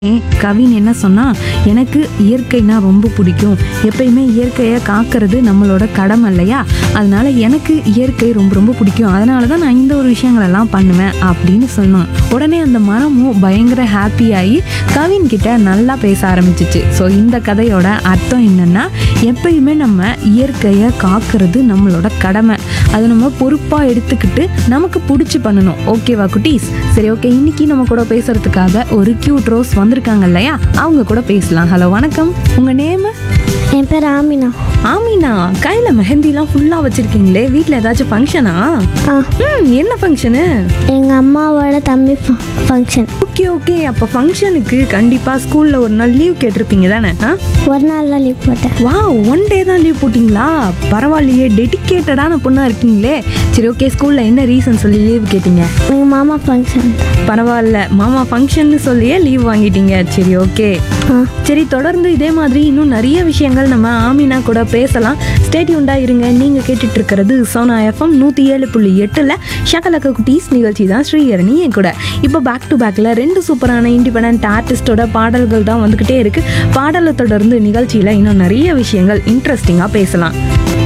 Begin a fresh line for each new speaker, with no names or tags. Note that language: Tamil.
கவின் என்ன சொன்னா எனக்கு இயற்கைனா ரொம்ப பிடிக்கும் எப்பயுமே இயற்கையை காக்கிறது நம்மளோட கடமை இல்லையா அதனால எனக்கு இயற்கை ரொம்ப ரொம்ப பிடிக்கும் அதனால தான் நான் இந்த ஒரு விஷயங்கள் எல்லாம் பண்ணுவேன் அப்படின்னு சொன்னான் உடனே அந்த மரமும் பயங்கர ஹாப்பியாகி கவின் கிட்ட நல்லா பேச ஆரம்பிச்சிச்சு ஸோ இந்த கதையோட அர்த்தம் என்னன்னா எப்பயுமே நம்ம இயற்கையை காக்கிறது நம்மளோட கடமை அதை நம்ம பொறுப்பாக எடுத்துக்கிட்டு நமக்கு பிடிச்சி பண்ணணும் ஓகேவா குட்டீஸ் சரி ஓகே இன்னைக்கு நம்ம கூட பேசுறதுக்காக ஒரு கியூட் ரோஸ் வந்திருக்காங்க இல்லையா அவங்க கூட பேசலாம் ஹலோ வணக்கம் உங்க நேம்
என் பேர் ஆமினா
ஆமீனா கையில மெஹந்திலாம் ஃபுல்லா வச்சிருக்கீங்களே வீட்ல ஏதாச்சும் ஃபங்க்ஷனா
ஆ
ம் என்ன ஃபங்க்ஷனு
எங்கள் அம்மாவோட தம்பி ஃபங்க்ஷன்
ஓகே ஓகே அப்போ ஃபங்க்ஷனுக்கு கண்டிப்பா ஸ்கூல்ல ஒரு நாள் லீவ் கேட்டிருப்பீங்க தானே ஆ
ஒரு நாள் தான் லீவ் போட்டேன்
வா ஒன் டே தான் லீவ் போட்டிங்களா பரவாயில்லையே டெடிக்கேட்டடான பொண்ணா இருக்கீங்களே சரி ஓகே ஸ்கூல்ல என்ன ரீசன் சொல்லி லீவ் கேட்டீங்க
எங்கள் மாமா ஃபங்க்ஷன்
பரவாயில்ல மாமா ஃபங்க்ஷன்னு சொல்லியே லீவ் வாங்கிட்டீங்க சரி ஓகே
ஆ
சரி தொடர்ந்து இதே மாதிரி இன்னும் நிறைய விஷயங்கள் நம்ம ஆமினா கூட பேசலாம் ஸ்டேட்யூண்டா இருங்க நீங்க கேட்டுட்டு இருக்கிறது சோனா எஃப்எம் நூத்தி ஏழு புள்ளி எட்டுல ஷகலக்க குட்டீஸ் நிகழ்ச்சி தான் ஸ்ரீஹரணி என் கூட இப்போ பேக் டு பேக்ல ரெண்டு சூப்பரான இண்டிபெண்ட் ஆர்டிஸ்டோட பாடல்கள் தான் வந்துகிட்டே இருக்கு பாடலை தொடர்ந்து நிகழ்ச்சியில இன்னும் நிறைய விஷயங்கள் இன்ட்ரெஸ்டிங்கா பேசலாம்